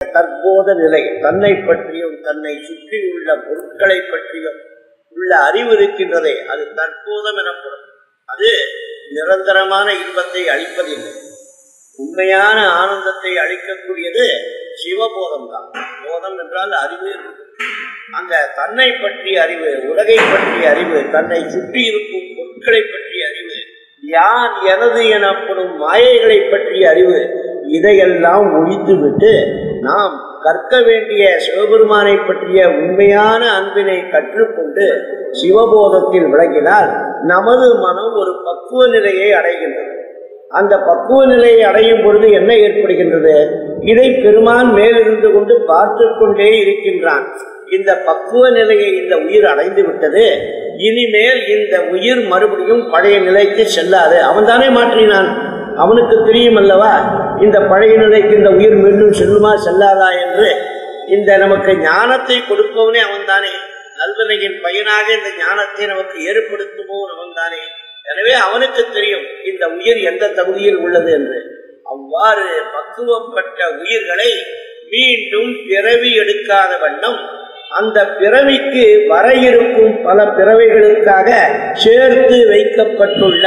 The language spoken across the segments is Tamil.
தற்போத நிலை தன்னை பற்றியும் தன்னை சுற்றியுள்ள பொருட்களை பற்றியும் உள்ள அறிவு இருக்கின்றதே அது தற்போதம் எனப்படும் அது நிரந்தரமான இன்பத்தை அளிப்பதில்லை உண்மையான ஆனந்தத்தை அளிக்கக்கூடியது சிவபோதம் தான் போதம் என்றால் அறிவு அந்த தன்னை பற்றிய அறிவு உலகை பற்றிய அறிவு தன்னை சுற்றி இருக்கும் பொருட்களை பற்றிய அறிவு யான் எனது எனப்படும் மாயைகளை பற்றிய அறிவு இதையெல்லாம் ஒழித்துவிட்டு நாம் கற்க வேண்டிய சிவபெருமானை பற்றிய உண்மையான அன்பினை கற்றுக்கொண்டு சிவபோதத்தில் விளங்கினால் நமது மனம் ஒரு பக்குவ நிலையை அடைகின்றது அந்த பக்குவ நிலையை அடையும் பொழுது என்ன ஏற்படுகின்றது இதை பெருமான் மேலிருந்து கொண்டு பார்த்து கொண்டே இருக்கின்றான் இந்த பக்குவ நிலையை இந்த உயிர் அடைந்து விட்டது இனிமேல் இந்த உயிர் மறுபடியும் பழைய நிலைக்கு செல்லாது அவன் தானே மாற்றினான் அவனுக்கு தெரியும் அல்லவா இந்த பழைய நிலைக்கு இந்த உயிர் மீண்டும் செல்லுமா செல்லாதா என்று இந்த நமக்கு ஞானத்தை கொடுப்பவனே அவன்தானே நல்வினையின் பயனாக இந்த ஞானத்தை நமக்கு ஏற்படுத்துவோம் அவன்தானே எனவே அவனுக்கு தெரியும் இந்த உயிர் எந்த தகுதியில் உள்ளது என்று அவ்வாறு பக்குவப்பட்ட உயிர்களை மீண்டும் பிறவி எடுக்காத வண்ணம் அந்த பிறவிக்கு வர இருக்கும் பல பிறவைகளுக்காக சேர்த்து வைக்கப்பட்டுள்ள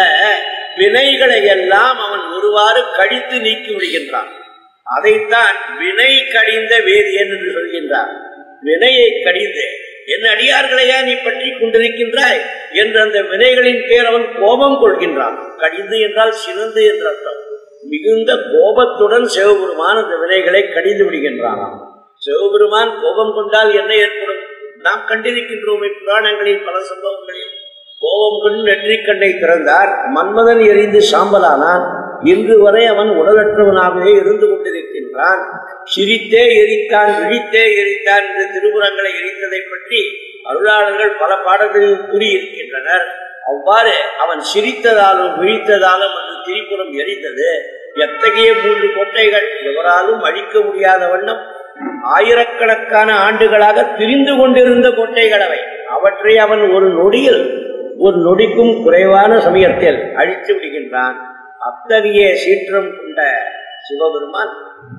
வினைகளை எல்லாம் அவன் ஒருவாறு கழித்து நீக்கி விடுகின்றான் அதைத்தான் வினை கடிந்த வேதியன் என்று சொல்கின்றான் வினையை கடிந்து என் அடியார்களையா நீ பற்றி கொண்டிருக்கின்றாய் என்று அந்த வினைகளின் பேர் அவன் கோபம் கொள்கின்றான் கடிந்து என்றால் சிறந்து என்ற அர்த்தம் மிகுந்த கோபத்துடன் சிவபெருமான் அந்த வினைகளை கடிந்து விடுகின்றானாம் சிவபெருமான் கோபம் கொண்டால் என்ன ஏற்படும் நாம் கண்டிருக்கின்றோமே புராணங்களில் பல சம்பவங்களில் கோபம் கொண்டு நெற்றிக்கண்ணை திறந்தார் மன்மதன் எரிந்து சாம்பலானான் இன்று வரை அவன் உடலற்றவனாகவே இருந்து கொண்டிருக்கின்றான் சிரித்தே எரித்தான் விழித்தே எரித்தான் என்று திருப்புறங்களை எரித்ததை பற்றி அருளாளர்கள் பல பாடல்களில் கூறியிருக்கின்றனர் அவ்வாறு அவன் சிரித்ததாலும் விழித்ததாலும் அந்த திரிபுரம் எரிந்தது எத்தகைய மூன்று கோட்டைகள் எவராலும் அழிக்க முடியாத வண்ணம் ஆயிரக்கணக்கான ஆண்டுகளாக திரிந்து கொண்டிருந்த கோட்டைகள் அவை அவற்றை அவன் ஒரு நொடியில் ஒரு நொடிக்கும் குறைவான சமயத்தில் அழித்து விடுகின்றான் அத்தகைய சீற்றம் கொண்ட சிவபெருமான்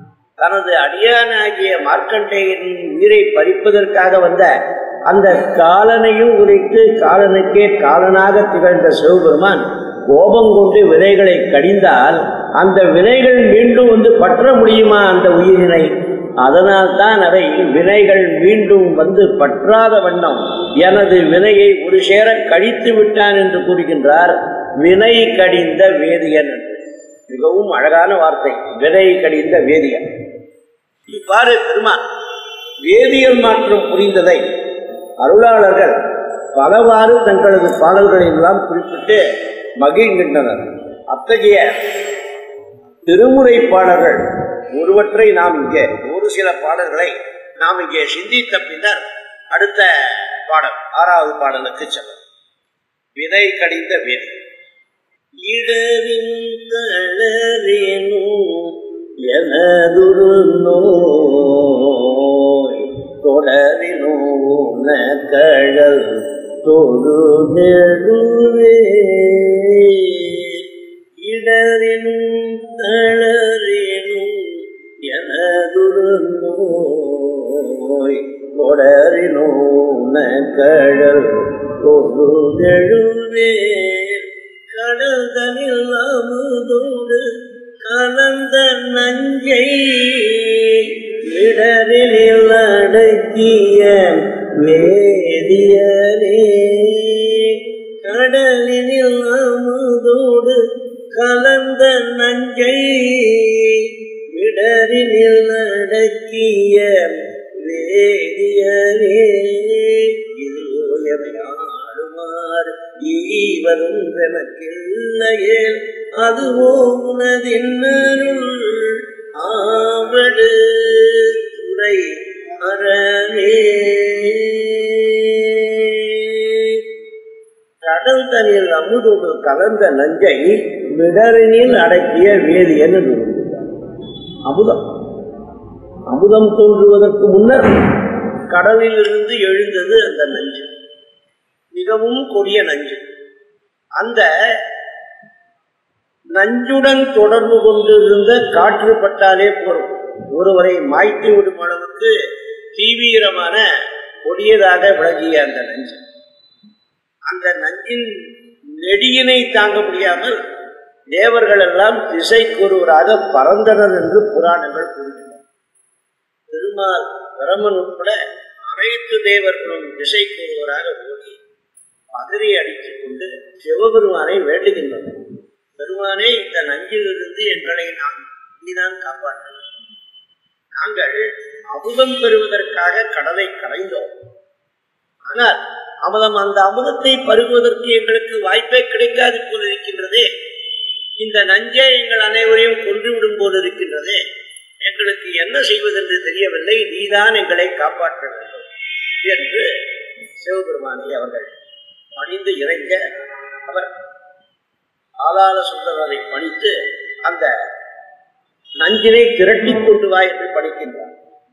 தனது அடியானாகிய மார்க்கண்டேயன் உயிரை பறிப்பதற்காக வந்த அந்த காலனையும் உரைத்து காலனுக்கே காலனாக திகழ்ந்த சிவபெருமான் கோபம் கொண்டு விதைகளை கடிந்தால் அந்த வினைகள் மீண்டும் வந்து பற்ற முடியுமா அந்த உயிரினை அதனால் தான் அதை வினைகள் மீண்டும் வந்து பற்றாத வண்ணம் எனது வினையை ஒரு சேர கழித்து விட்டான் என்று கூறுகின்றார் வினை கடிந்த வேதியன் என்று மிகவும் அழகான வார்த்தை வினை கடிந்த வேதியன் இவ்வாறு பெருமான் வேதியல் மாற்றம் புரிந்ததை அருளாளர்கள் பலவாறு தங்களது பாடல்களில் எல்லாம் குறிப்பிட்டு மகிழ்கின்றனர் அத்தகைய திருமுறை பாடல்கள் ஒருவற்றை நாம் இங்கே ஒரு சில பாடல்களை நாம் இங்கே சிந்தித்த பின்னர் அடுத்த பாடல் ஆறாவது பாடலுக்கு செல்லும் விதை கடிந்த வேதி இடரின் தளரினோ எனதுரு நோய் தொடரினோ கழல் தொடு நெடுவே இடரின் தளரினும் எனதுரு நோய் தொடரினோ கழல் தொடு நெடுவே கடல்தனில் அமுதோடு கலந்த நஞ்சை இடரில் அடக்கிய வேதியனே கடலினில் அமுதோடு கலந்த நஞ்சை விடரினில் அடக்கிய வேதியனே இது ஓயமையாடுமாறு ஈவரும் எனக்கில்லையே அதுவோ உனதின்னருள் ஆவடு துறை அறவே கடல் தனியில் அமுதோடு கலந்த நஞ்சை மிடரினில் அடக்கிய வேதியன் என்று கூறுகிறார். அமுதம் அமுதம் தோன்றுவதற்கு முன்னர் கடலில் இருந்து எழுந்தது அந்த நஞ்சு மிகவும் கொடிய நஞ்சு அந்த நஞ்சுடன் தொடர்பு கொண்டிருந்த காற்று பட்டாலே போரும் ஒருவரை மாய்த்து விடும் அளவுக்கு தீவிரமான கொடியதாக விளங்கிய அந்த நஞ்சு அந்த நஞ்சின் நெடியினை தாங்க முடியாமல் தேவர்கள் எல்லாம் திசை கூறுவராக பறந்தனர் என்று புராணங்கள் கூறுகின்றன திருமால் பிரமன் உட்பட அனைத்து தேவர்களும் திசை கூறுவராக ஓடி பதறி அடித்துக் கொண்டு சிவபெருமானை வேண்டுகின்றனர் பெருமானே இந்த நஞ்சிலிருந்து எங்களை நாம் நீதான் காப்பாற்ற நாங்கள் அமுதம் பெறுவதற்காக கடலை கடைந்தோம் ஆனால் அமுதம் அந்த அமுதத்தை பருகுவதற்கு எங்களுக்கு வாய்ப்பே கிடைக்காது போல் இருக்கின்றதே இந்த நஞ்சே எங்கள் அனைவரையும் கொன்றுவிடும் போல் இருக்கின்றதே எங்களுக்கு என்ன செய்வதென்று தெரியவில்லை நீதான் எங்களை காப்பாற்ற வேண்டும் என்று சிவபெருமானை அவர்கள் பணிந்து இறைஞ்ச அவர் ஆதார சுந்தரரை பணித்து அந்த நஞ்சினை திரட்டி கொண்டு வா என்று பணிக்கின்றார்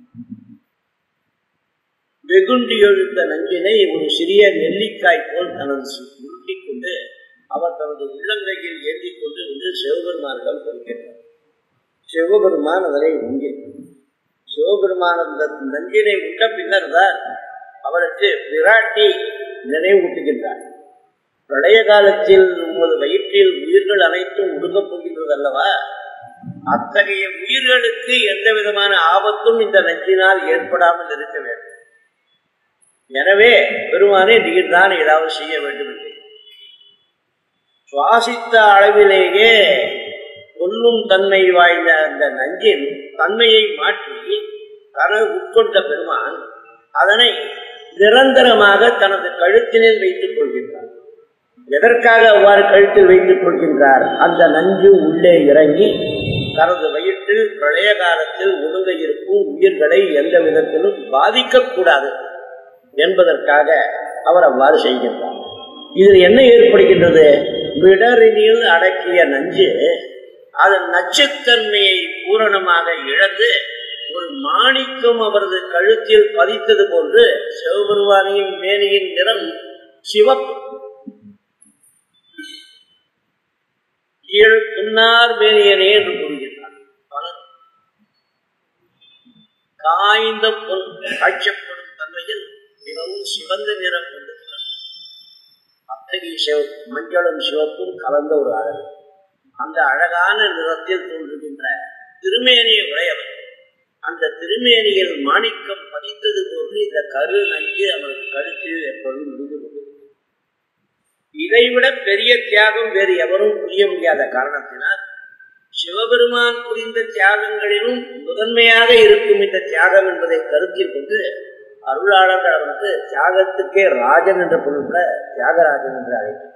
வெகுண்டி எழுந்த நஞ்சினை ஒரு சிறிய நெல்லிக்காய் போல் தனது உருட்டிக் கொண்டு அவர் தனது உள்ளங்கையில் ஏந்தி கொண்டு வந்து சிவபெருமானிடம் கொடுக்கின்றார் சிவபெருமான் அதனை உங்கினார் சிவபெருமான் அந்த நஞ்சினை உண்ட பின்னர் தான் அவருக்கு விராட்டி நினைவூட்டுகின்றார் பிரளய காலத்தில் உமது வயிற்றில் உயிர்கள் அனைத்தும் உடுங்கப் போகின்றது அல்லவா அத்தகைய உயிர்களுக்கு எந்த விதமான ஆபத்தும் இந்த நஞ்சினால் ஏற்படாமல் இருக்க வேண்டும் எனவே பெருமானே நீர்தான் ஏதாவது செய்ய வேண்டும் என்று சுவாசித்த அளவிலேயே கொல்லும் தன்மை வாய்ந்த அந்த நஞ்சின் தன்மையை மாற்றி தனது உட்கொண்ட பெருமான் அதனை நிரந்தரமாக தனது கழுத்தினில் வைத்துக் கொள்கின்றார் எதற்காக அவ்வாறு கழுத்தில் வைத்துக் கொள்கின்றார் அந்த நஞ்சு உள்ளே இறங்கி தனது வயிற்றில் பிரளய காலத்தில் ஒழுங்க இருக்கும் உயிர்களை எந்த விதத்திலும் பாதிக்கக்கூடாது என்பதற்காக அவர் அவ்வாறு செய்கின்றார் இதில் என்ன ஏற்படுகின்றது விடரினில் அடக்கிய நஞ்சு அதன் நச்சுத்தன்மையை பூரணமாக இழந்து ஒரு மாணிக்கம் அவரது கழுத்தில் பதித்தது போன்று சிவபெருவானியின் மேனியின் நிறம் சிவப்பு கீழ் புன்னார் மேனியனே என்று கூறுகின்றார் பலர் காய்ந்த பொன் காய்ச்சப்படும் தன்மையில் மிகவும் சிவந்த நிறம் கொண்டிருக்கிறது அத்தகைய சிவ மஞ்சளும் சிவப்பும் கலந்த ஒரு அழகு அந்த அழகான நிறத்தில் தோன்றுகின்ற திருமேனியை உடையவர் அந்த திருமேனியில் மாணிக்கம் பதித்தது போன்று இந்த கரு நஞ்சு அவரது கழுத்தில் எப்பொழுதும் முடிந்து கொண்டிருக்கிறது இதைவிட பெரிய தியாகம் வேறு எவரும் புரிய முடியாத காரணத்தினால் சிவபெருமான் புரிந்த தியாகங்களிலும் முதன்மையாக இருக்கும் இந்த தியாகம் என்பதை கருத்தில் கொண்டு அருளாளர்கள் அவனுக்கு தியாகத்துக்கே ராஜன் என்ற பொருள்பட தியாகராஜன் என்று அழைக்கிறார்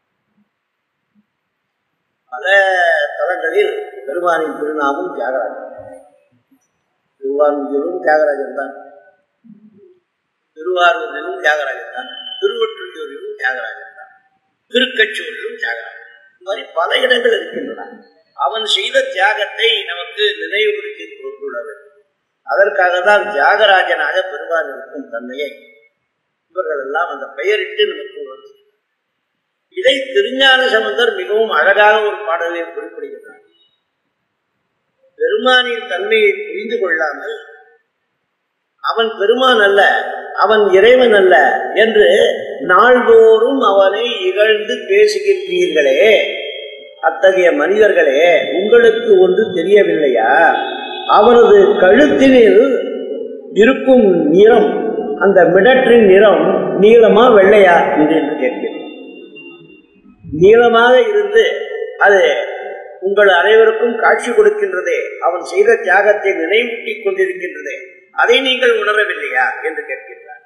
பல தலங்களில் பெருமானின் திருநாமம் தியாகராஜன் திருவாரூரிலும் தியாகராஜன் தான் திருவாரூரிலும் தியாகராஜன் தான் திருவற்றூரிலும் தியாகராஜன் தான் திருக்கச்சூரிலும் தியாகராஜன் இந்த மாதிரி பல இடங்கள் இருக்கின்றன அவன் செய்த தியாகத்தை நமக்கு நினைவுபடுத்தி கொண்டுள்ள வேண்டும் அதற்காக தான் தியாகராஜனாக பெருமான் இருக்கும் தன்மையை இவர்கள் எல்லாம் அந்த பெயரிட்டு நமக்கு உணர்த்து இதை திருஞான சம்பந்தர் மிகவும் அழகாக ஒரு பாடலில் குறிப்பிடுகிறார் பெருமானின் தன்மையை புரிந்து கொள்ளாமல் அவன் பெருமான் அல்ல அவன் இறைவன் அல்ல என்று நாள்தோறும் அவனை இகழ்ந்து பேசுகின்றீர்களே அத்தகைய மனிதர்களே உங்களுக்கு ஒன்று தெரியவில்லையா அவனது கழுத்தினில் இருக்கும் நிறம் அந்த மிடற்றின் நிறம் நீளமா வெள்ளையா என்று கேட்கிறேன் நீளமாக இருந்து அது உங்கள் அனைவருக்கும் காட்சி கொடுக்கின்றதே அவன் செய்த தியாகத்தை நினைவூட்டிக் கொண்டிருக்கின்றதே அதை நீங்கள் உணரவில்லையா என்று கேட்கின்றார்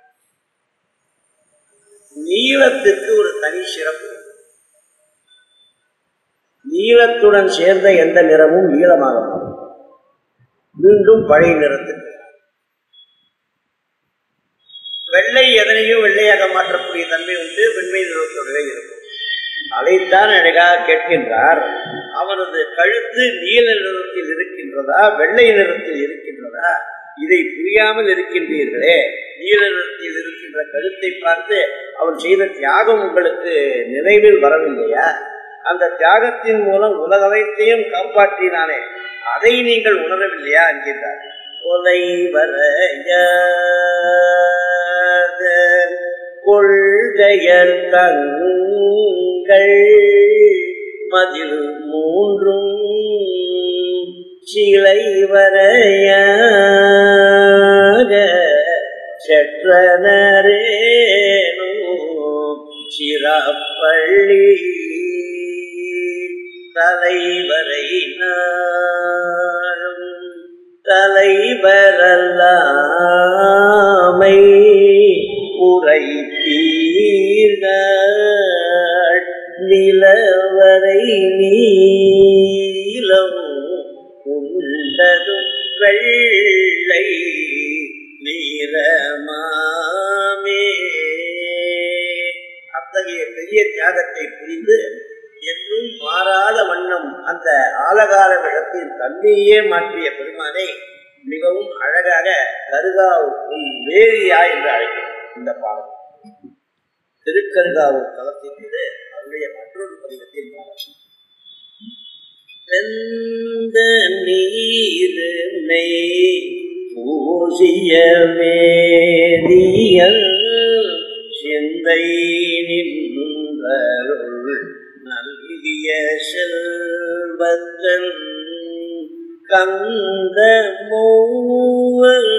நீளத்திற்கு ஒரு தனி சிறப்பு நீளத்துடன் சேர்ந்த எந்த நிறமும் நீளமாக மாறும் மீண்டும் பழைய நிறத்துக்கு வெள்ளை எதனையும் வெள்ளையாக மாற்றக்கூடிய தன்மை உண்டு வெண்மை நிறத்துடனே இருக்கும் அதைத்தான் அழகாக கேட்கின்றார் அவனது கழுத்து நீல நிறத்தில் இருக்கின்றதா வெள்ளை நிறத்தில் இருக்கின்றதா இதை புரியாமல் இருக்கின்றீர்களே நீல நிறத்தில் இருக்கின்ற கழுத்தை பார்த்து அவன் செய்த தியாகம் உங்களுக்கு நினைவில் வரவில்லையா அந்த தியாகத்தின் மூலம் உலகத்தையும் காப்பாற்றினானே அதை நீங்கள் உணரவில்லையா என்கின்றார் கொலை வரைய கொள்கையர் தங்கள் மதில் மூன்றும் சிலை வரையாக செற்றனரேனோ சிறப்பள்ளி தலைவரை நாளும் தலைவரல்லாமை உரைப்பீர்கள் நிலவரை நீலம் உண்டதும் வெள்ளை நீரமாமே அத்தகைய பெரிய தியாகத்தை புரிந்து என்றும் மாறாத வண்ணம் அந்த ஆலகால விஷத்தின் தன்மையே மாற்றிய பெருமானை மிகவும் அழகாக கருகாவுக்கும் வேரியா என்று அழைக்கிறோம் இந்த பாடல் திருக்கருகாவூர் தளத்தின் மீது அவருடைய மற்றொரு பதிவத்தின் பாடல் வெந்த நீருமை பூசிய வேதியல் சிந்தை நின்றருள் நல்கிய செல்வத்தன் கந்த மூவல்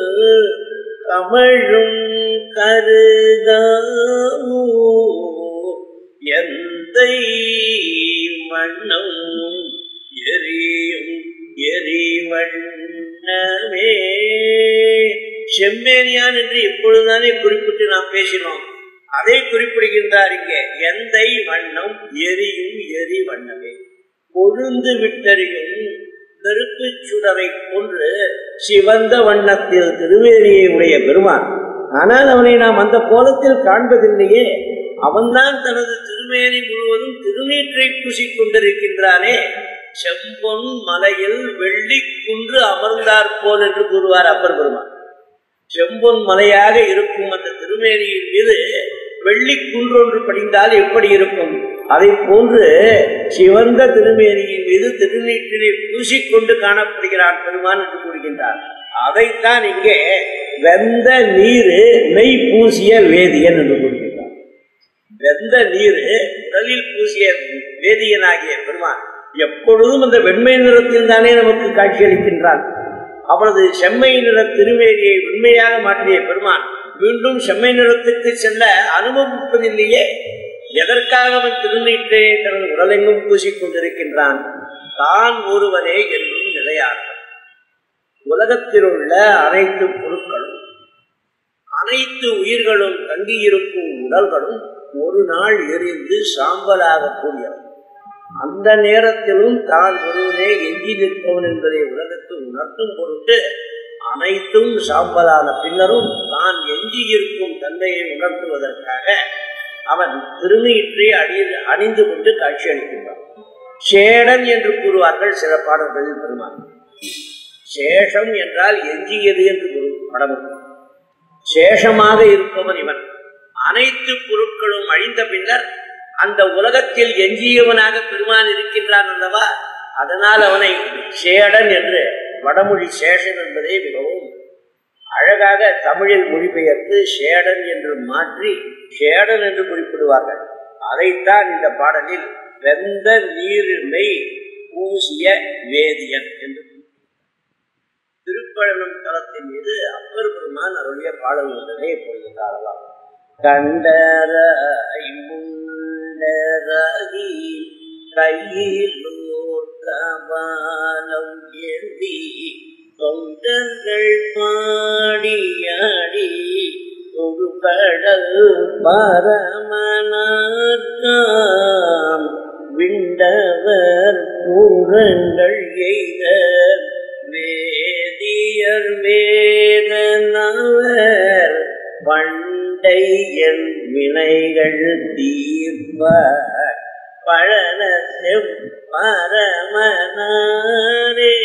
கமழும் கருகாமோ எந்தை வண்ணம் எரியும் எரிவண்ணமே செம்மேனியான் என்று இப்பொழுதுதானே குறிப்பிட்டு நாம் பேசினோம் அதை குறிப்பிடுகின்றார் இங்கே எந்தை வண்ணம் எரியும் எரி வண்ணமே கொழுந்து விட்டறியும் நெருப்பு சுடரை போன்று சிவந்த வண்ணத்தில் திருவேணியை உடைய பெருமான் ஆனால் அவனை நாம் அந்த கோலத்தில் காண்பதில்லையே அவன்தான் தனது திருமேனி முழுவதும் திருநீற்றை பூசிக் கொண்டிருக்கின்றானே செம்பொன் மலையில் வெள்ளி குன்று அமர்ந்தார் போல் என்று கூறுவார் அப்பர் பெருமான் செம்பொன் மலையாக இருக்கும் அந்த திருமேனியின் மீது வெள்ளி குன்றொன்று படிந்தால் எப்படி இருக்கும் அதை போன்று சிவந்த திருமேனியின் மீது திருநீற்றினை பூசிக்கொண்டு காணப்படுகிறான் பெருமான் என்று கூறுகின்றார் அதைத்தான் இங்கே வெந்த நீர் மெய் பூசிய வேதியன் என்று கூறுகின்றார் வெந்த நீர் உடலில் பூசிய வேதியனாகிய பெருமான் எப்பொழுதும் அந்த வெண்மை நிறத்தில் தானே நமக்கு காட்சியளிக்கின்றான் அவளது செம்மை நிற திருமேனியை உண்மையாக மாற்றிய பெருமான் மீண்டும் செம்மை நிறத்துக்கு செல்ல அனுபவிப்பதில்லையே எதற்காக அவன் திருநீற்றை தனது உடலெங்கும் பூசிக் கொண்டிருக்கின்றான் தான் ஒருவனே என்றும் நிலையார்கள் உலகத்தில் உள்ள அனைத்து பொருட்களும் அனைத்து உயிர்களும் தங்கியிருக்கும் உடல்களும் ஒரு நாள் எரிந்து சாம்பலாக கூடியவை அந்த நேரத்திலும் தான் ஒருவனே எஞ்சி நிற்பவன் என்பதை உலகத்து உணர்த்தும் பொருட்டு அனைத்தும் சாம்பலான பின்னரும் தான் எஞ்சி இருக்கும் தன்மையை உணர்த்துவதற்காக அவன் திருநீற்றை அடி அணிந்து கொண்டு காட்சி அளிக்கின்றான் சேடன் என்று கூறுவார்கள் சில பாடல்களில் பெருமான் சேஷம் என்றால் எஞ்சியது என்று படம் சேஷமாக இருப்பவன் இவன் அனைத்து பொருட்களும் அழிந்த பின்னர் அந்த உலகத்தில் எஞ்சியவனாக பெருமான் இருக்கின்றான் அல்லவா அதனால் அவனை சேடன் என்று வடமொழி சேஷன் என்பதை மிகவும் அழகாக தமிழில் மொழிபெயர்த்து சேடன் என்று மாற்றி சேடன் என்று குறிப்பிடுவார்கள் அதைத்தான் இந்த பாடலில் வெந்த நீரிமை பூசிய வேதியன் என்று திருப்பழனம் தளத்தின் மீது அப்பர் பெருமான் அருளிய பாடல் ஒன்றனை இப்பொழுது காணலாம் கண்டராய் முண்டராகி கையிலோர் கபாலம் ஏந்தி தொண்டர்கள் பாடியாடி ஒரு கடல் பரமனார்காம் விண்டவர் பூரங்கள் எய்த வேதியர் வேதனவர் பண்டை என் வினைகள் தீர்ப்ப பழன பரமனாரே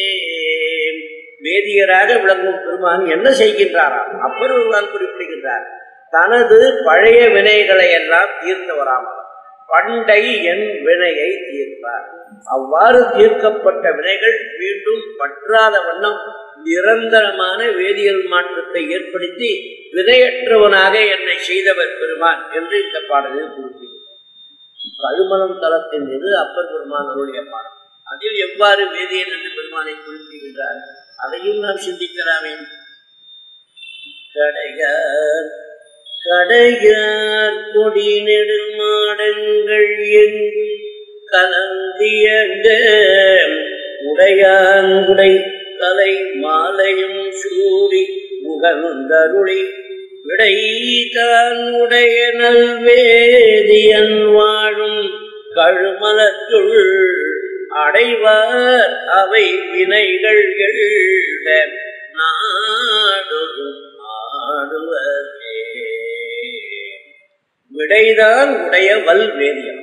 வேதியராக விளங்கும் பெருமான் என்ன செய்கின்றாராம் அப்பர் ஒருவன் குறிப்பிடுகின்றார் தனது பழைய வினைகளை எல்லாம் தீர்த்தவராம் அவர். பண்டை என் வினையை தீர்ப்பார் அவ்வாறு தீர்க்கப்பட்ட வினைகள் மீண்டும் பற்றாத வண்ணம் நிரந்தரமான வேதியியல் மாற்றத்தை ஏற்படுத்தி விதையற்றவனாக என்னை செய்தவர் பெருமான் என்று இந்த பாடலில் குறிப்பிடுகிறார் கழுமலம் தளத்தின் மீது அப்பர் பெருமான் அருளிய பாடல் அதில் எவ்வாறு வேதியன் என்று பெருமானை குறிப்பிடுகின்றார் அதையும் நாம் சிந்திக்கலாமே கடையார் கடையார் கொடி நெடுமாடங்கள் எங்கும் கலந்தியங்க உடையாங்குடை தலை மாலையும் சூடி முகந்தருளி விடைதான் உடைய நல்வேதியன் வாழும் கழுமலத்துள் அடைவார் அவை வினைகள் எழுத நாடொரு ஆடுவதே விடைதான் உடைய வல்வேதியம்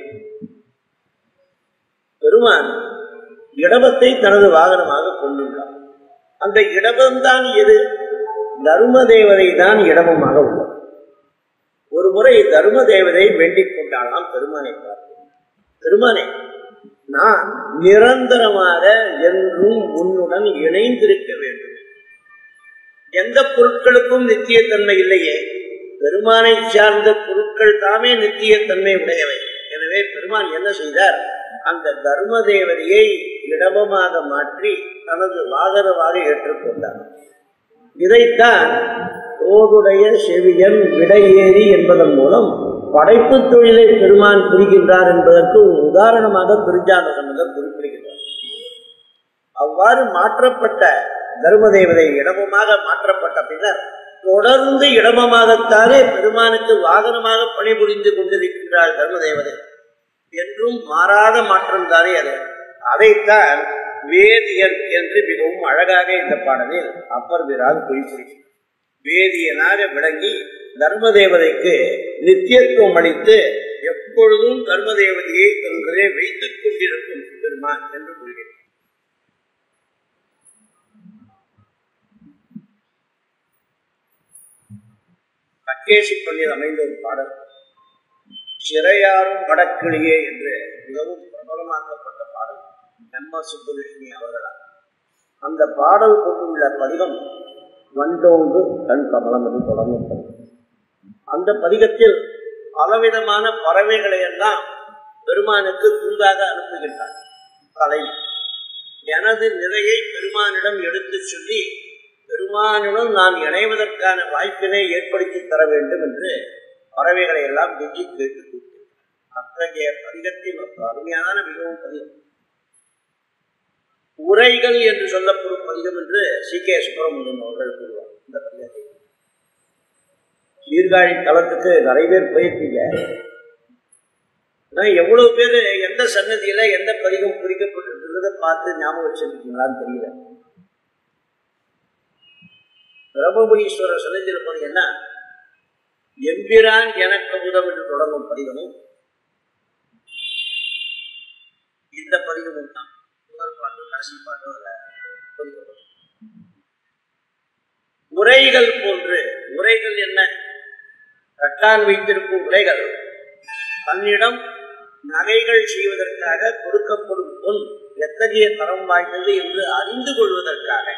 பெருமான் இடபத்தை தனது வாகனமாக கொண்டுள்ளார் அந்த இடபம்தான் எது தர்ம தேவதை தான் இடமமாக உள்ளது ஒரு முறை தர்ம தேவதை வேண்டிக் கொண்டாலாம் பெருமானை பார்த்து பெருமானே நான் நிரந்தரமாக என்றும் உன்னுடன் இணைந்திருக்க வேண்டும் எந்த பொருட்களுக்கும் நித்தியத்தன்மை இல்லையே பெருமானை சார்ந்த பொருட்கள் தாமே நித்தியத்தன்மை உடையவை எனவே பெருமான் என்ன செய்தார் அந்த தர்ம தேவதையை இடமமாக மாற்றி தனது வாகனமாக ஏற்றுக்கொண்டார் இதைத்தான் தோடுடைய செவியன் விடையேறி என்பதன் மூலம் படைப்பு தொழிலை பெருமான் புரிகின்றார் என்பதற்கு ஒரு உதாரணமாக திருஞான சம்பந்தர் குறிப்பிடுகின்றார் அவ்வாறு மாற்றப்பட்ட தர்ம தேவதை இடமமாக மாற்றப்பட்ட பின்னர் தொடர்ந்து இடமமாகத்தானே பெருமானுக்கு வாகனமாக பணிபுரிந்து கொண்டிருக்கின்றார் தர்ம தேவதை என்றும் மாறாத மாற்றம் தானே அது அதைத்தான் வேதியன் என்று மிகவும் அழகாக இந்த பாடலில் அப்பர் பிரான் குறிப்பிடுகிறார் வேதியனாக விளங்கி தர்ம தேவதைக்கு நித்தியத்துவம் அளித்து எப்பொழுதும் தர்ம தேவதையை தன்னிலே வைத்துக் கொண்டிருக்கும் பெருமான் என்று கூறுகிறார் கக்கேசி பள்ளியில் அமைந்த ஒரு பாடல் சிறையாரும் வடக்கிளியே என்று மிகவும் பிரபலமாக்கப்பட்ட பாடல் எம் எஸ் சுப்புலட்சுமி அவர்களால் அந்த பாடல் கொண்டுள்ள பதிகம் வண்டோங்கு கண் கமலம் என்று தொடங்கும் பதிகம் அந்த பதிகத்தில் பலவிதமான பறவைகளை எல்லாம் பெருமானுக்கு தூதாக அனுப்புகின்றார் தலை எனது நிறையை பெருமானிடம் எடுத்துச் சொல்லி பெருமானுடன் நான் இணைவதற்கான வாய்ப்பினை ஏற்படுத்தி தர வேண்டும் என்று பறவைகளை எல்லாம் கெஞ்சி கேட்டு கொடுத்தார் அத்தகைய பதிகத்தின் ஒரு அருமையான மிகவும் பதிகம் உரைகள் என்று சொல்லப்படும் பதிகம் என்று சி கே சுப்பிரமணியன் அவர்கள் கூறுவார் இந்த பதிகத்தை சீர்காழி தளத்துக்கு நிறைய பேர் போயிருப்பீங்க ஆனா எவ்வளவு பேர் எந்த சன்னதியில எந்த பதிகம் குறிக்கப்பட்டிருக்கிறத பார்த்து ஞாபகம் வச்சிருக்கீங்களான்னு தெரியல பிரம்மபுரீஸ்வரர் சன்னதியில் போனீங்கன்னா எம்பிரான் எனக்கு உதம் என்று தொடங்கும் பதிகமும் இந்த பதிகமும் தான் முதல் பாட்டு கடைசி பாட்டு அதுல பதிக்கப்படும் உரைகள் போன்று உரைகள் என்ன கட்டான் வைத்திருக்கும் உரைகள் தன்னிடம் நகைகள் செய்வதற்காக கொடுக்கப்படும் பொன் எத்தகைய தரம் வாய்ந்தது என்று அறிந்து கொள்வதற்காக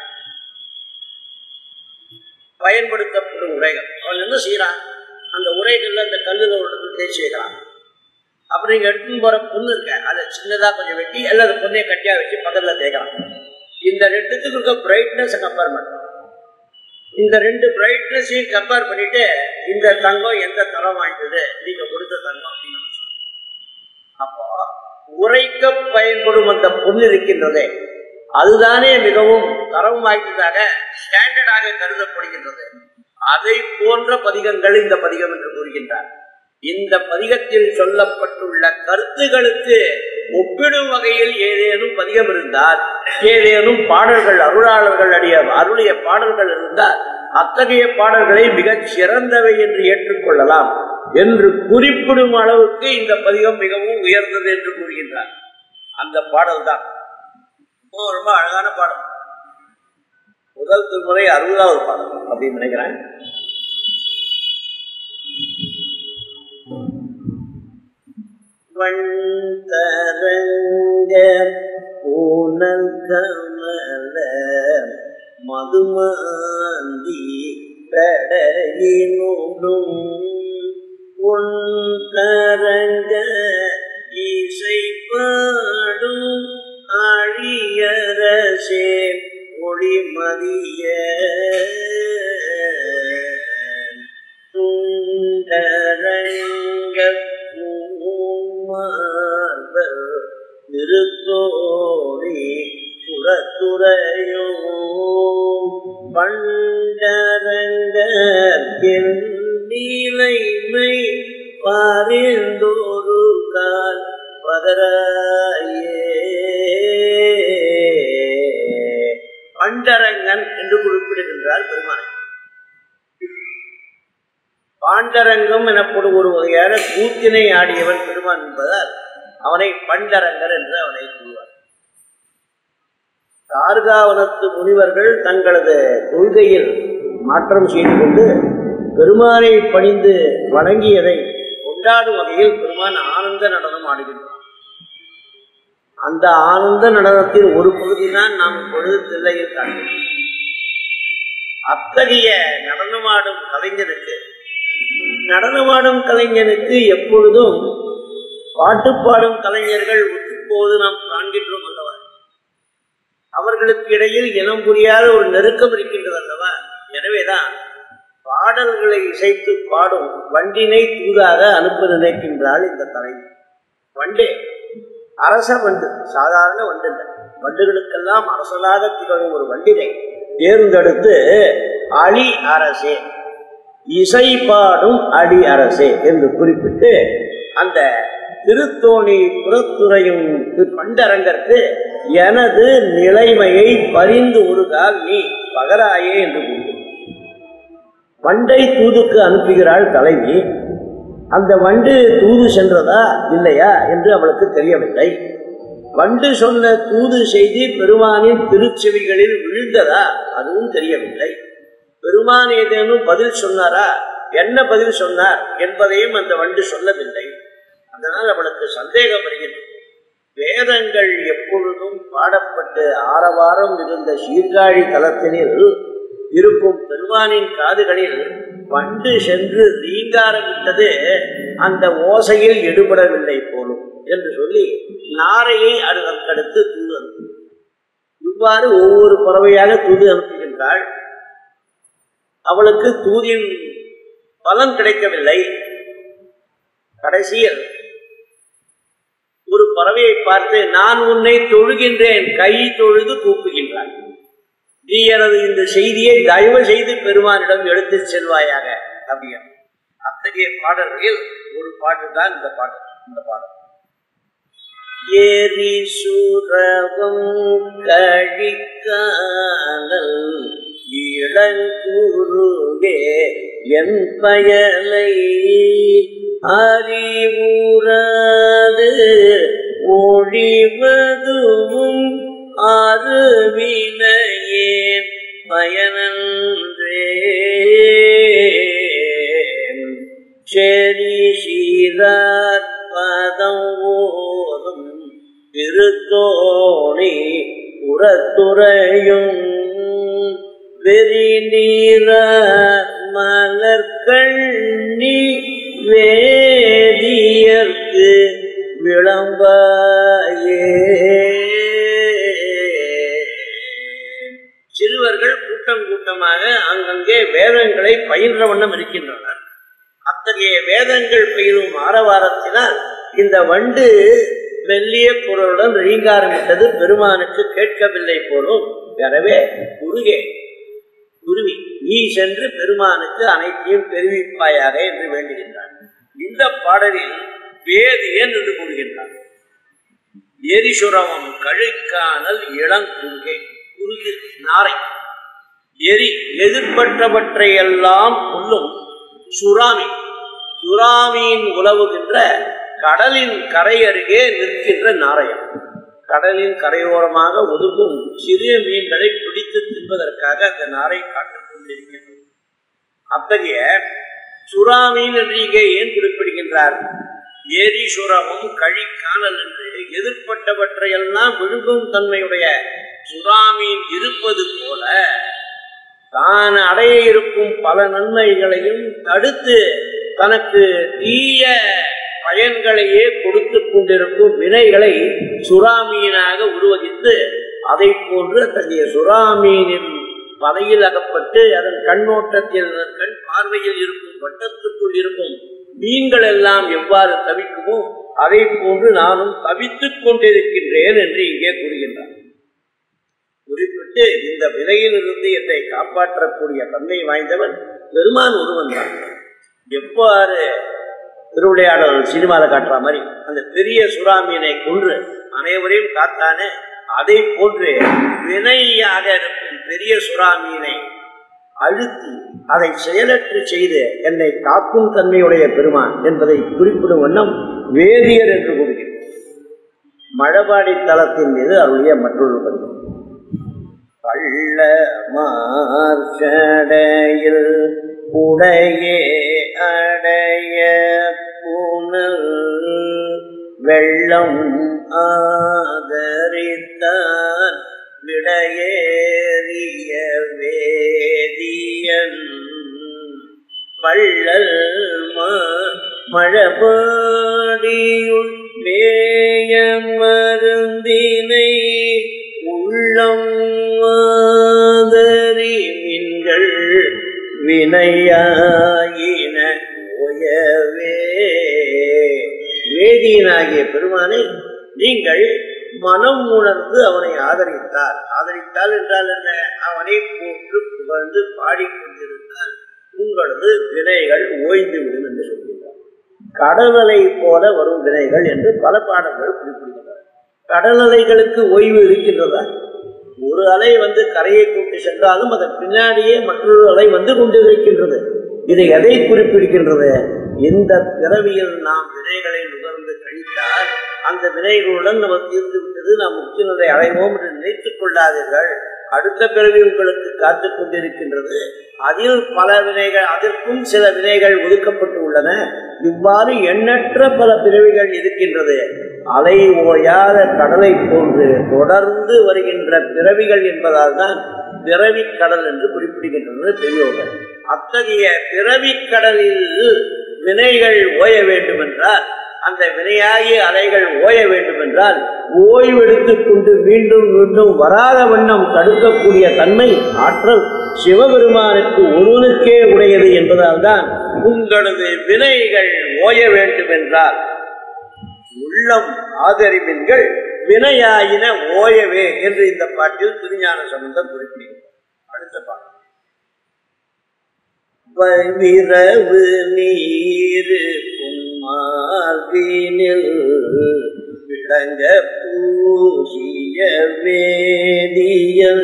பயன்படுத்தப்படும் உரைகள் அவன் என்ன செய்யறான் அந்த உரைகள்ல அந்த கல்லுல ஒரு தேய்ச்சி வைக்கிறான் அப்புறம் நீங்க எடுத்துன்னு போற பொண்ணு இருக்க அதை சின்னதா கொஞ்சம் வெட்டி அல்லது பொண்ணைய கட்டியா வச்சு பக்கத்துல தேய்க்கலாம் இந்த ரெண்டுத்துக்கு இருக்க பிரைட்னஸ் கம்பேர் பண்றோம் இந்த ரெண்டு பிரைட்னஸையும் கம்பேர் பண்ணிட்டு இந்த தங்கம் எந்த தரம் வாய்ந்தது நீங்க கொடுத்த தங்கம் அப்படின்னு அப்போ உரைக்க பயன்படும் அந்த பொண்ணு இருக்கின்றதே அதுதானே மிகவும் தரம் வாய்ந்ததாக ஸ்டாண்டர்டாக கருதப்படுகின்றது அதை போன்ற பதிகங்கள் இந்த பதிகம் என்று கூறுகின்றார் இந்த பதிகத்தில் சொல்லப்பட்டுள்ள கருத்துகளுக்கு ஒப்பிடும் வகையில் ஏதேனும் பதிகம் இருந்தால் ஏதேனும் பாடல்கள் அருளாளர்கள் அடிய அருளிய பாடல்கள் இருந்தால் அத்தகைய பாடல்களை மிகச் சிறந்தவை என்று ஏற்றுக்கொள்ளலாம் என்று குறிப்பிடும் அளவுக்கு இந்த பதிகம் மிகவும் உயர்ந்தது என்று கூறுகின்றார் அந்த பாடல் தான் ரொம்ப அழகான பாடல் முதல் திருமுறை அறுபதாவது பாடல் அப்படின்னு நினைக்கிறேன் வண்டரங்க பூனல் கமல மதுமாந்தி பெடையினோடும் உண்டரங்க இசை பாடும் அழியரசே ஒளிமதிய துண்டரங்க பூமார்பர் திருத்தோணி புறத்துறையோ பண்டரங்கின் நீலைமை பாரிந்தோரு கால் பதராயே பண்டரங்கன் என்று குறிப்பிடுகின்றார் பெருமானை பாண்டரங்கம் எனப்படும் ஒரு வகையான கூத்தினை ஆடியவன் பெருமான் என்பதால் அவனை பண்டரங்கர் என்று அவனை கூறுவார் கார்காவனத்து முனிவர்கள் தங்களது கொள்கையில் மாற்றம் செய்து கொண்டு பெருமானை பணிந்து வணங்கியதை கொண்டாடும் வகையில் பெருமான் ஆனந்த நடனம் ஆடுகின்றான் அந்த ஆனந்த நடனத்தின் ஒரு பகுதி தான் நாம் இப்பொழுது தில்லையில் காண்கிறோம் அத்தகைய நடனமாடும் கலைஞனுக்கு நடனமாடும் கலைஞனுக்கு எப்பொழுதும் பாட்டு பாடும் கலைஞர்கள் ஒத்துப்போது நாம் காண்கின்றோம் அல்லவா அவர்களுக்கு இடையில் இனம் புரியாத ஒரு நெருக்கம் இருக்கின்றது அல்லவா எனவேதான் பாடல்களை இசைத்து பாடும் வண்டினை தூதாக அனுப்ப நினைக்கின்றாள் இந்த தலைவர் வண்டே அரச வண்டு சாதாரண வண்டு இல்லை வண்டுகளுக்கெல்லாம் அரசலாக திகழும் ஒரு வண்டினை தேர்ந்தெடுத்து அழி அரசே இசை பாடும் அடி அரசே என்று குறிப்பிட்டு அந்த திருத்தோணி புறத்துறையும் பண்டரங்கற்கு எனது நிலைமையை பரிந்து ஒரு கால் நீ பகராயே என்று கூறு வண்டை தூதுக்கு அனுப்புகிறாள் தலைவி அந்த வண்டு தூது சென்றதா இல்லையா என்று அவளுக்கு தெரியவில்லை வண்டு சொன்ன தூது செய்தி பெருமானின் திருச்செவிகளில் விழுந்ததா அதுவும் தெரியவில்லை பெருமான் ஏதேனும் பதில் சொன்னாரா என்ன பதில் சொன்னார் என்பதையும் அந்த வண்டு சொல்லவில்லை அதனால் அவளுக்கு சந்தேகம் வருகின்றது வேதங்கள் எப்பொழுதும் பாடப்பட்டு ஆரவாரம் இருந்த சீர்காழி தலத்தினில் இருக்கும் பெருமானின் காதுகளில் வண்டு சென்று ரீங்காரமிட்டது அந்த ஓசையில் எடுபடவில்லை போலும் என்று சொல்லி நாரையை அதற்கடுத்து தூது அனுப்பு இவ்வாறு ஒவ்வொரு பறவையாக தூது அனுப்புகின்றாள் அவளுக்கு தூதின் பலன் கிடைக்கவில்லை கடைசியில் ஒரு பறவையை பார்த்து நான் உன்னை தொழுகின்றேன் கை தொழுது கூப்புகின்றான் நீ எனது இந்த செய்தியை தயவு செய்து பெருமானிடம் எடுத்து செல்வாயாக அப்படியா அத்தகைய பாடல்களில் ஒரு பாட்டு தான் இந்த பாடல் இந்த பாடல் ஏரி சுரவம் கழிக்கானல் இளங்குருகே என் பயலை அறிவுறாது ஒழிவதுவும் அருவினையே பயனன்றே செரி சீரார் பதம் ஓதும் திருத்தோணி புறத்துறையும் வெறி நீர மலர்கண்ணி வேதியர்க்கு விளம்பாயே சிறுவர்கள் கூட்டம் கூட்டமாக அங்கங்கே வேதங்களை பயின்ற வண்ணம் இருக்கின்றனர் அத்தகைய வேதங்கள் பயிரும் ஆரவாரத்தினால் இந்த வண்டு மெல்லிய குரலுடன் ரீங்காரமிட்டது பெருமானுக்கு கேட்கவில்லை போலும் எனவே குருகே குருவி நீ சென்று பெருமானுக்கு அனைத்தையும் தெரிவிப்பாயாக என்று வேண்டுகின்றான் இந்த பாடலில் வேதியன் என்று கூறுகின்றான் எரிசுரவம் கழுக்கானல் இளங்குருகே குருகி நாரை எரி எதிர்பற்றவற்றை எல்லாம் கொள்ளும் சுறாமி சுறாமியின் உலவுகின்ற கடலின் கரை அருகே நிற்கின்ற நாரையம் கடலின் கரையோரமாக ஒதுங்கும் சிறிய மீன்களை பிடித்து தின்பதற்காக அந்த நாரை காட்டுக் கொண்டிருக்கின்றது அத்தகைய சுறாமீன் என்று இங்கே ஏன் குறிப்பிடுகின்றார் எரிசுரமும் கழிக்கானல் என்று எதிர்ப்பட்டவற்றையெல்லாம் விழுங்கும் தன்மையுடைய சுறாமீன் இருப்பது போல தான் அடைய இருக்கும் பல நன்மைகளையும் தடுத்து தனக்கு தீய பயன்களையே கொடுத்து கொண்டிருக்கும் வினைகளை சுறாமீனாக உருவகித்து அதை போன்று தன்னுடைய சுறாமீனின் வலையில் அகப்பட்டு அதன் கண்ணோட்டத்தில் அதன் கண் பார்வையில் இருக்கும் வட்டத்துக்குள் இருக்கும் மீன்கள் எல்லாம் எவ்வாறு தவிக்குமோ அதை போன்று நானும் தவித்துக் கொண்டிருக்கின்றேன் என்று இங்கே கூறுகின்றார் குறிப்பிட்டு இந்த விலையிலிருந்து என்னை காப்பாற்றக்கூடிய தன்மை வாய்ந்தவன் பெருமான் ஒருவன் தான் எவ்வாறு திருவிளையாடல் சினிமாவில் காட்டுற மாதிரி அந்த பெரிய சுறாமீனை கொன்று அனைவரையும் காத்தானே அதை போன்று வினையாக இருக்கும் பெரிய சுறாமீனை அழுத்தி அதை செயலற்று செய்து என்னை காக்கும் தன்மையுடைய பெருமான் என்பதை குறிப்பிடும் வண்ணம் வேதியர் என்று கூறுகிறேன் மழபாடி தளத்தின் மீது அருளிய மற்றொரு பதிவு பள்ள மார்ஷடையில் உடையே அடைய புனல் வெள்ளம் ஆதரித்தான் விடையேறிய வேதியன் வள்ளல் மழபாடியுள் மேய மருந்தினை உள்ளம் ஆதரி மின்கள் வினையாயின ஓயவே வேதியனாகிய பெருமானை நீங்கள் மனம் உணர்ந்து அவனை ஆதரித்தார் ஆதரித்தால் என்றால் என்ன அவனை போன்று புகழ்ந்து பாடிக்கொண்டிருந்தால் உங்களது வினைகள் ஓய்ந்து விடும் என்று சொல்கிறார் கடலலை போல வரும் வினைகள் என்று பல பாடல்கள் குறிப்பிடுகின்றன கடல் அலைகளுக்கு ஓய்வு இருக்கின்றதா ஒரு அலை வந்து கரையை கொண்டு சென்றாலும் அதன் பின்னாடியே மற்றொரு அலை வந்து கொண்டு இருக்கின்றது இது எதை குறிப்பிடுகின்றது இந்த பிறவியில் நாம் வினைகளை நுகர்ந்து கழித்தால் அந்த வினைகளுடன் நம்ம தீர்ந்து விட்டது நாம் முக்தி நிலை அடைவோம் என்று நினைத்துக் கொள்ளாதீர்கள் அடுத்த பிறவி உங்களுக்கு காத்துக் கொண்டிருக்கின்றது அதில் பல வினைகள் அதற்கும் சில வினைகள் ஒதுக்கப்பட்டு உள்ளன இவ்வாறு எண்ணற்ற பல பிறவிகள் இருக்கின்றது அலை ஓயாத கடலை போன்று தொடர்ந்து வருகின்ற பிறவிகள் என்பதால் தான் பிறவி கடல் என்று குறிப்பிடுகின்றது பெரியோர்கள் அத்தகைய பிறவி கடலில் வினைகள் ஓய வேண்டும் என்றால் அந்த வினையாகிய அலைகள் ஓய வேண்டும் என்றால் ஓய்வெடுத்துக் கொண்டு மீண்டும் மீண்டும் வராத வண்ணம் தடுக்கக்கூடிய தன்மை ஆற்றல் சிவபெருமானுக்கு ஒருவனுக்கே உடையது என்பதால் தான் உங்களது வினைகள் ஓய வேண்டும் என்றால் உள்ளம் ஆதரிவின்கள் வினையாயின ஓயவே என்று இந்த பாட்டில் திருஞான சம்பந்தம் குறிப்பிடுகிறார் அடுத்த பாட்டு விரவு நீர் மார்பினில் விளங்க பூசிய வேதியல்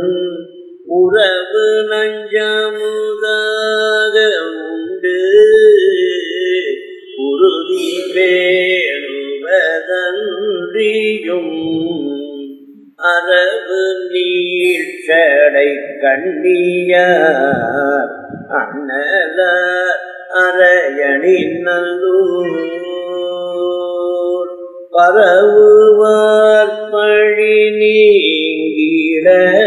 உறவு நஞ்சமுதாக உண்டு உறுதி வேணுவதன்றியும் அரபு நீழ்ச்சடை கண்ணியார் அண்ணல அரையணி நல்லூர் பரவுவார் பழி நீங்கிட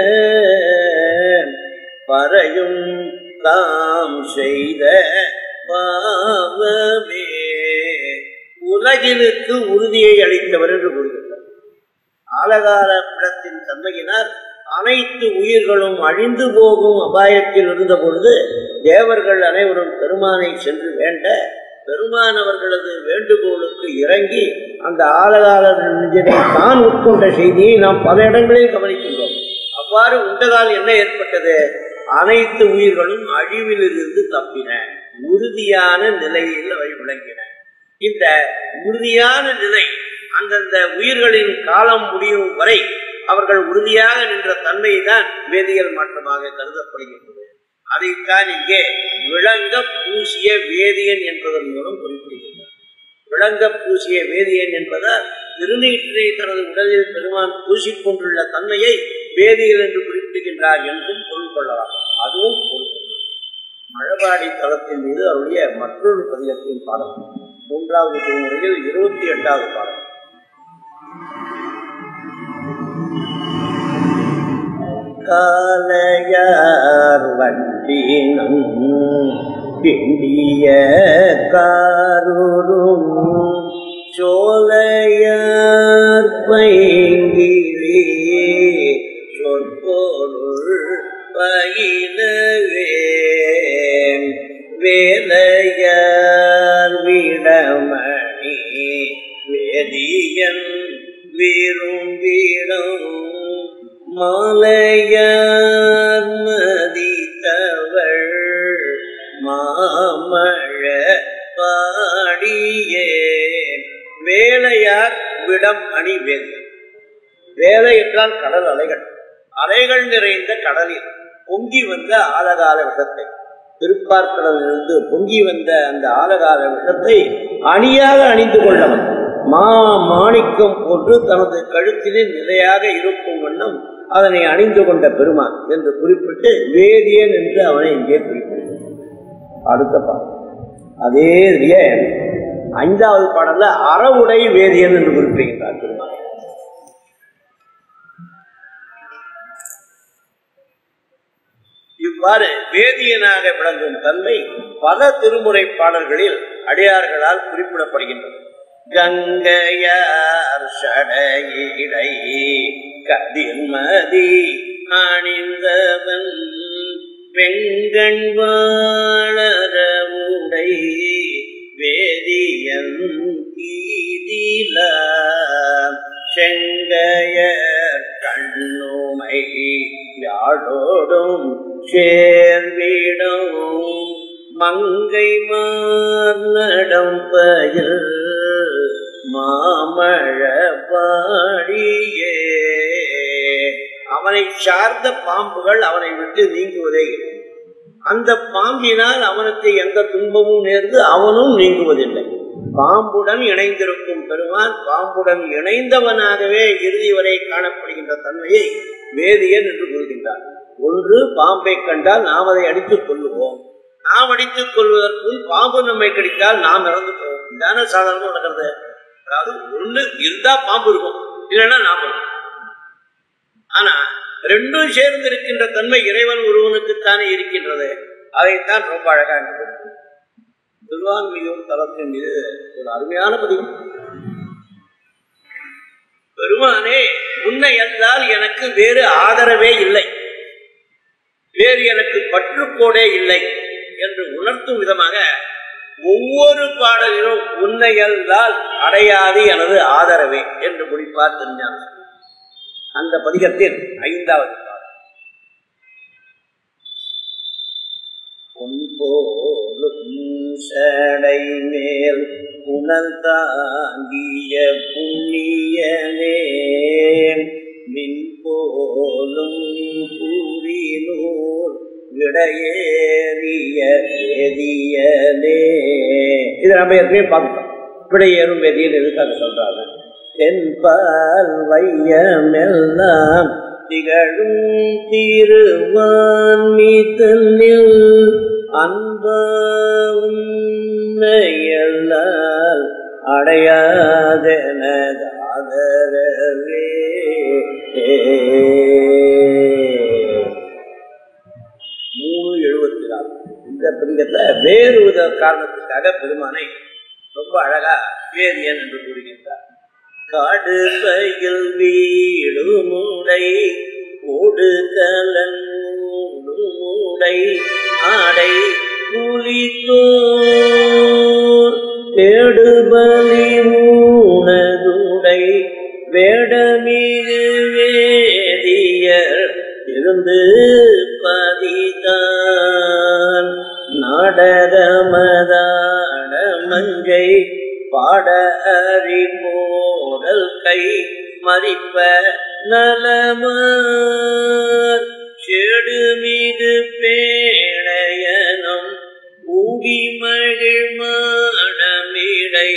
பறையும் தாம் செய்த பாவமே உலகினுக்கு உறுதியை அளித்தவர் என்று கூறுகிறார் ஆலகால படத்தின் தன்மையினால் அனைத்து உயிர்களும் அழிந்து போகும் அபாயத்தில் இருந்த பொழுது தேவர்கள் அனைவரும் பெருமானை சென்று வேண்ட பெருமான் அவர்களது வேண்டுகோளுக்கு இறங்கி அந்த ஆலகால நெஞ்சனை தான் உட்கொண்ட செய்தியை நாம் பல இடங்களில் கவனிக்கின்றோம் அவ்வாறு உண்டதால் என்ன ஏற்பட்டது அனைத்து உயிர்களும் அழிவிலிருந்து தப்பின உறுதியான நிலையில் அவை விளங்கின இந்த உறுதியான நிலை அந்தந்த உயிர்களின் காலம் முடியும் வரை அவர்கள் உறுதியாக நின்ற தன்மை தான் வேதியியல் மாற்றமாக கருதப்படுகின்றது அதைத்தான் இங்கே விளங்க பூசிய வேதியன் என்பதன் மூலம் குறிப்பிடுகின்றார் விளங்க பூசிய வேதியன் என்பதால் திருநீற்றினை தனது உடலில் பெருமான் பூசிக்கொண்டுள்ள தன்மையை வேதியியல் என்று குறிப்பிடுகின்றார் என்றும் பொருள் கொள்ளலாம் அதுவும் பொருள் கொள்ளலாம் மழபாடி தளத்தின் மீது அவருடைய மற்றொரு பதிகத்தின் பாடல் மூன்றாவது திருமுறையில் இருபத்தி எட்டாவது பாடல் காலையார் வண்டினம் பிண்டிய காரூரும் சோலையார் பைங்கிலே சொற்பொருள் பயிலவே வேலையார் விடமணி வேதியன் விரும்பிடும் மாலையார் மதித்தவள் மாமழ பாடியே வேலையார் விடம் அணி வேதி வேலை என்றால் கடல் அலைகள் அலைகள் நிறைந்த கடலில் பொங்கி வந்த ஆலகால விஷத்தை திருப்பார்கடலிலிருந்து பொங்கி வந்த அந்த ஆலகால விஷத்தை அணியாக அணிந்து கொள்ளவன் மா மாணிக்கம் போன்று தனது கழுத்திலே நிலையாக இருக்கும் வண்ணம் அதனை அணிந்து கொண்ட பெருமான் என்று குறிப்பிட்டு வேதியன் என்று அவனை இங்கே குறிப்பிட்டார் அடுத்த பாடல் அதே இதுலயே ஐந்தாவது பாடல்ல அறவுடை வேதியன் என்று குறிப்பிடுகிறார் பெருமான் இவ்வாறு வேதியனாக விளங்கும் தன்மை பல திருமுறை பாடல்களில் அடியார்களால் குறிப்பிடப்படுகின்றது கங்கையார் சடையிடை கதிர்மதி அணிந்தவன் வெங்கண் வாழற உடை வேதியன் தீதில செங்கையர் கண்ணுமை யாழோடும் சேர்விடும் மங்கை மார்நடம் பயில் மாமழ பாடியே அவனை சார்ந்த பாம்புகள் அவனை விட்டு நீங்குவதே இல்லை அந்த பாம்பினால் அவனுக்கு எந்த துன்பமும் நேர்ந்து அவனும் நீங்குவதில்லை பாம்புடன் இணைந்திருக்கும் பெருமான் பாம்புடன் இணைந்தவனாகவே இறுதி வரை காணப்படுகின்ற தன்மையை வேதியன் என்று கூறுகின்றார் ஒன்று பாம்பை கண்டால் நாம் அதை அடித்துக் கொள்ளுவோம் நாம் அடித்துக் கொள்வதற்குள் பாம்பு நம்மை கடித்தால் நாம் இறந்து போவோம் இதான சாதாரண நடக்கிறது அதாவது ஒண்ணு இருந்தா பாம்பு இருக்கும் இல்லைன்னா நாம இருக்கும். ஆனா ரெண்டும் சேர்ந்து இருக்கின்ற தன்மை இறைவன் ஒருவனுக்குத்தானே இருக்கின்றது அதைத்தான் ரொம்ப அழகா இங்கு கொடுக்கிறது. திருவான்மியூர் தலத்தின் மீது ஒரு அருமையான பதிவு பெருமானே உன்னை அல்லால் எனக்கு வேறு ஆதரவே இல்லை வேறு எனக்கு பற்றுக்கோடே இல்லை என்று உணர்த்தும் விதமாக ஒவ்வொரு பாடலிலும் உன்னை அல்லால் அடையாது எனது ஆதரவே என்று முடிப்பார் திருஞான அந்த பதிகத்தின் ஐந்தாவது பாடல் பொன் போலும் சடை மேல் புனல் தாங்கிய புண்ணியனே மின் போலும் கூறினூர் விடையேறிய வேதியனே இது நம்ம ஏற்கனவே பார்த்துட்டோம் விடையேறும் வேதியன் எதுக்காக சொல்றாங்க தென்பால் வையமெல்லாம் திகழும் திருவான்மி தன்னில் அன்பையல்லால் அடையாதனதாதரவே மூணு எழுபத்தி நாலு இந்த பதிகத்தை வேறு வித காரணத்துக்காக பெருமானை ரொம்ப அழகா வேதியன் என்று கூறுகின்றார் காடுபையில் வீடு மூடை ஓடு கலன் மூடை ஆடை புலித்தோர் தேடுபலி மூனதுடை வேடமிகு வேதியர் இருந்து பதிதான் நாடகமதாட மஞ்சை பாட அறி போடல் கை மதிப்ப நலமார் செடு மீது பேழையனும் ஊடி மகிழ் மாடமிடை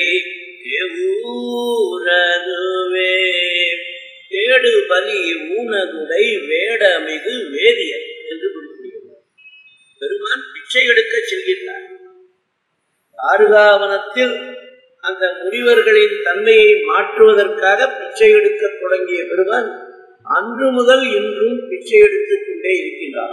ஊரதுவே தேடு பலி ஊனதுடை வேடமிகு வேதியர் என்று குறிப்பிடுகிறார் பெருமான் பிச்சை எடுக்க செல்கின்றார் ஆருகாவனத்தில் அந்த முனிவர்களின் தன்மையை மாற்றுவதற்காக பிச்சை எடுக்க தொடங்கிய பெருமான் அன்று முதல் இன்றும் பிச்சை எடுத்துக் கொண்டே இருக்கின்றார்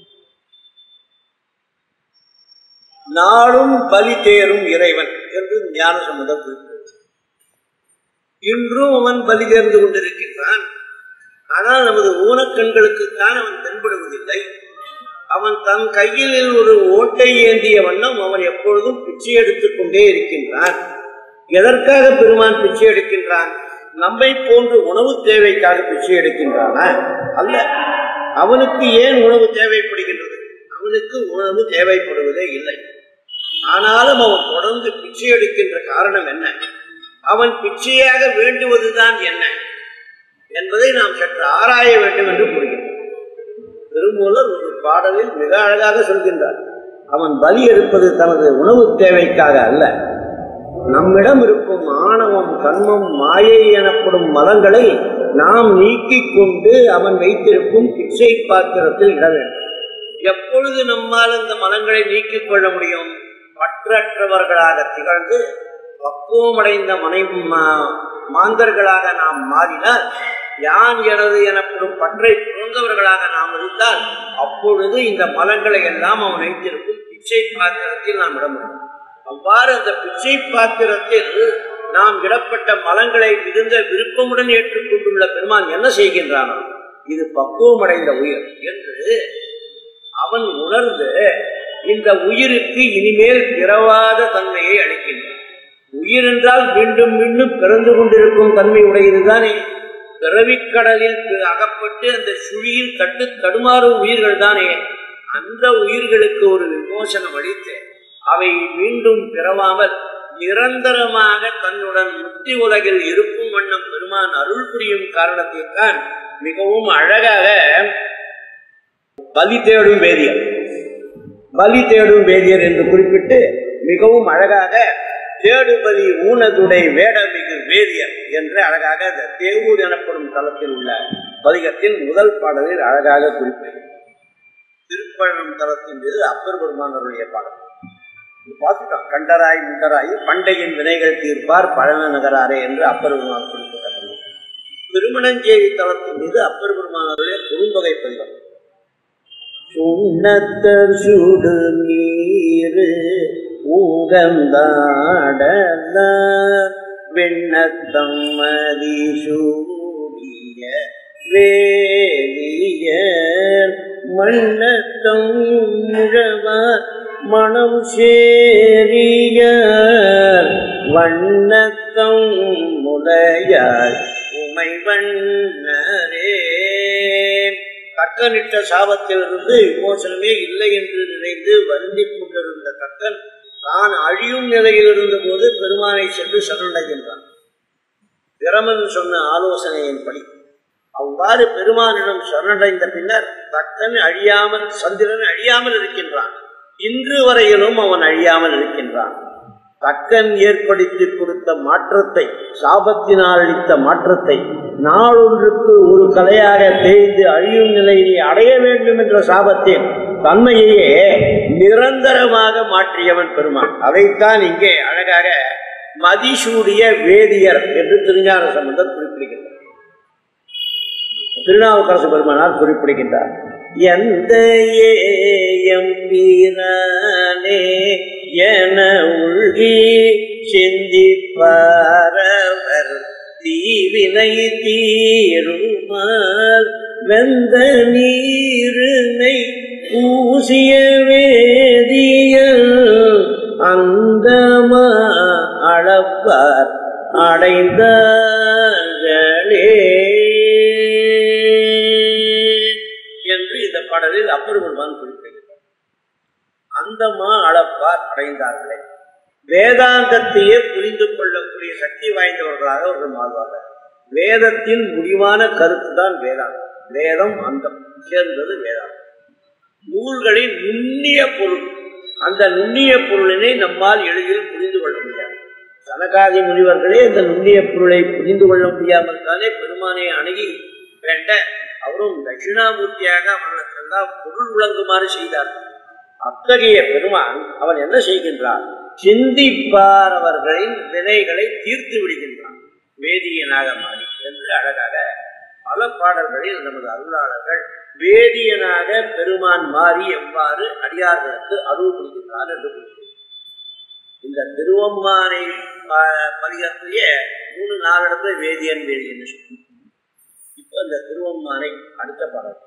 நாளும் பலி தேரும் இறைவன் என்று ஞான சம்பந்தம் குறிப்பிடுகிறார் இன்றும் அவன் பலி தேர்ந்து கொண்டிருக்கின்றான் ஆனால் நமது ஊனக்கண்களுக்குத்தான் அவன் தென்படுவதில்லை அவன் தன் கையில் ஒரு ஓட்டை ஏந்திய வண்ணம் அவன் எப்பொழுதும் பிச்சை எடுத்துக் கொண்டே இருக்கின்றான் எதற்காக பெருமான் பிச்சை எடுக்கின்றான் நம்மை போன்று உணவு தேவைக்காக பிச்சை எடுக்கின்றானா அல்ல அவனுக்கு ஏன் உணவு தேவைப்படுகின்றது அவனுக்கு உணவு தேவைப்படுவதே இல்லை ஆனாலும் அவன் தொடர்ந்து பிச்சை எடுக்கின்ற காரணம் என்ன அவன் பிச்சையாக வேண்டுவதுதான் என்ன என்பதை நாம் சற்று ஆராய வேண்டும் என்று கூறுகின்றோம் திருமூலர் ஒரு பாடலில் மிக அழகாக சொல்கின்றார் அவன் பலி எடுப்பது தனது உணவு தேவைக்காக அல்ல நம்மிடம் இருக்கும் ஆணவம் கர்மம் மாயை எனப்படும் மலங்களை நாம் நீக்கிக் கொண்டு அவன் வைத்திருக்கும் பிச்சை பாத்திரத்தில் இட வேண்டும் எப்பொழுது நம்மால் அந்த மலங்களை நீக்கிக் கொள்ள முடியும் பற்றற்றவர்களாக திகழ்ந்து பக்குவமடைந்த மனை மா- மாந்தர்களாக நாம் மாறினால் யான் எனது எனப்படும் பற்றை துறந்தவர்களாக நாம் இருந்தால் அப்பொழுது இந்த மலங்களை எல்லாம் அவன் வைத்திருக்கும் பிச்சை பாத்திரத்தில் நாம் இட முடியும் அவ்வாறு அந்த பிச்சை பாத்திரத்தில் நாம் இடப்பட்ட மலங்களை மிகுந்த விருப்பமுடன் ஏற்றுக்கொண்டுள்ள பெருமான் என்ன செய்கின்றானோ இது பக்குவமடைந்த உயிர் என்று அவன் உணர்ந்து இந்த உயிருக்கு இனிமேல் பிறவாத தன்மையை அளிக்கின்றான் உயிர் என்றால் மீண்டும் மீண்டும் பிறந்து கொண்டிருக்கும் தன்மை உடையதுதானே பிறவிக்கடலில் அகப்பட்டு அந்த சுழியில் தட்டு தடுமாறும் உயிர்கள் தானே அந்த உயிர்களுக்கு ஒரு விமோசனம் அளித்து அவை மீண்டும் பிறவாமல் நிரந்தரமாக தன்னுடன் முக்தி உலகில் இருக்கும் வண்ணம் பெருமான் அருள் புரியும் காரணத்தைத்தான் மிகவும் அழகாக பலி தேடும் வேதியர் பலி தேடும் வேதியர் என்று குறிப்பிட்டு மிகவும் அழகாக தேடுபலி ஊனதுடை வேடமிகு வேதியர் என்று அழகாக இந்த தேவூர் எனப்படும் தளத்தில் உள்ள பதிகத்தின் முதல் பாடலில் அழகாக குறிப்பிடுகிறார் திருப்பழம் தளத்தின் மீது அப்பர் பெருமானருடைய பாடல் இது பார்த்துட்டோம் கண்டராய் முண்டராய் பண்டையின் வினைகள் தீர்ப்பார் பழன நகராரே என்று அப்பர் பெருமான் குறிப்பிட்டார் திருமணஞ்சேரி தளத்தின் மீது அப்பர் பெருமானருடைய குறுந்தொகை பதிகம் சுண்ணத்தர் சுடு நீரு ஊகந்தாடலார் வெண்ணத்தம் மதி சூடிய வேலியர் மண்ணத்தம் முழவார் மணம் சேரியர் வண்ணத்தம் முலையார் உமை வண்ணரே கக்கனிட்ட சாபத்திலிருந்து விமோசனமே இல்லை என்று நினைத்து வருந்திக் கொண்டிருந்த கக்கன் தான் அழியும் நிலையில் இருந்தபோது பெருமானை சென்று சரணடைகின்றான் பிரமன் சொன்ன ஆலோசனையின்படி அவ்வாறு பெருமானிடம் சரணடைந்த பின்னர் தக்கன் அழியாமல் சந்திரன் அழியாமல் இருக்கின்றான் இன்று வரையிலும் அவன் அழியாமல் இருக்கின்றான் தக்கன் ஏற்படுத்தி கொடுத்த மாற்றத்தை சாபத்தினால் அளித்த மாற்றத்தை நாளொன்றுக்கு ஒரு கலையாக தேய்ந்து அழியும் நிலையை அடைய வேண்டும் என்ற சாபத்தின் தன்மையையே நிரந்தரமாக மாற்றியவன் பெருமான் அதைத்தான் இங்கே அழகாக மதிசூடிய வேதியர் என்று திருஞான சம்பந்தர் குறிப்பிடுகின்றார் திருநாவுக்கரசு பெருமானார் குறிப்பிடுகின்றார் எந்த ஏயம்பீரானே என உள்கி சிந்திப்பாரவர் தீவினை தீருமால் வெந்த நீருனை பூசிய வேதிய அந்தமா அளப்பார் அடைந்தார்களே என்று இந்த பாடலில் அப்பர் பெருமான் குறிப்பிடுகிறார் அந்தமா அளப்பார் அடைந்தார்களே வேதாந்தத்தையே புரிந்து கொள்ளக்கூடிய சக்தி வாய்ந்தவர்களாக அவர்கள் மாறுவார்கள் வேதத்தின் முடிவான கருத்து தான் வேதாந்தம் வேதம் அந்தம் சேர்ந்தது வேதாந்தம் நூல்களின் நுண்ணிய பொருள் அந்த நுண்ணிய பொருளினை நம்மால் எளிதில் புரிந்து கொள்ள முடியாது சனகாதி முனிவர்களே இந்த நுண்ணிய பொருளை புரிந்து கொள்ள முடியாமல் தானே பெருமானை அணுகி வேண்ட அவரும் தட்சிணாமூர்த்தியாக அவர்களுக்கெல்லாம் பொருள் விளங்குமாறு செய்தார் அத்தகைய பெருமான் அவன் என்ன செய்கின்றான் சிந்திப்பார் அவர்களின் வினைகளை தீர்த்து விடுகின்றான் வேதியனாக மாறி என்று அழகாக பல பாடல்களில் நமது அருளாளர்கள் வேதியனாக பெருமான் மாறி எவ்வாறு அடியார்களுக்கு அருள் புரிகின்றார் என்று கூறுகிறார். இந்த திருவம்மானை ப- பதிகத்திலேயே மூணு நாலு இடத்துல வேதியன் வேதியன் சொல்லி இப்ப இந்த திருவம்மானை அடுத்த பாடல்